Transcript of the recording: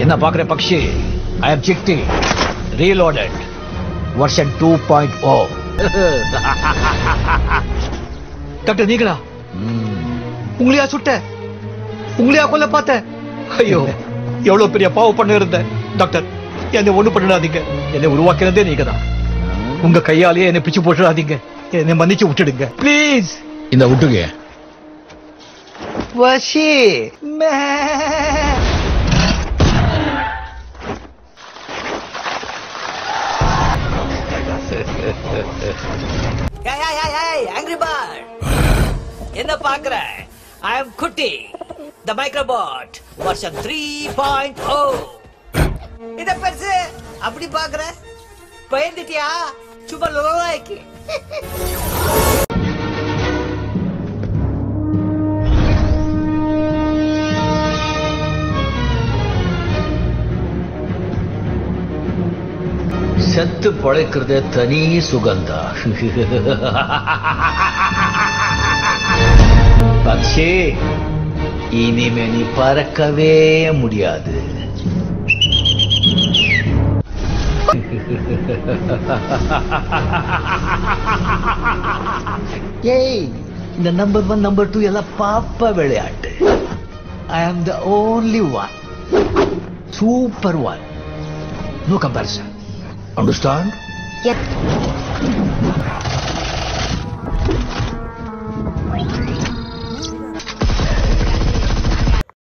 என்ன பாக்குற Pakshi I am sixty reloaded version two point O doctor நீங்களா உங்களையா சுட்ட உங்களையா கொல்ல பார்த்த ஐயோ எவ்வளவு பெரிய பாவம் பண்ண இருந்தேன் டாக்டர் என்னை ஒண்ணு பண்ணிடாதீங்க என்னை உருவாக்கினதே நீங்க தான் உங்க கையாலேயே என்னை பிச்சு போட்டுடாதீங்க என்னை மன்னிச்சு விட்டுடுங்க ப்ளீஸ் இந்த விட்டுங்க வசி ஏய், ஏய், ஏய், ஏய், angry bird. என்ன பாக்குற ஐ அம் குட்டி த மைக்ரோபாட் வருஷன் த்ரீ பாயிண்ட் ஓ இத பெருசு அப்படி பாக்குற பயந்துட்டியா சும்மா லோலாய்க்கு செத்து பழைக்கிறதே தனி சுகந்தா பக்ஷி இனிமே நீ பறக்கவே முடியாது ஏய் இந்த நம்பர் ஒன் நம்பர் டூ எல்லாம் பாப்ப விளையாட்டு I am the only one super one no comparison understand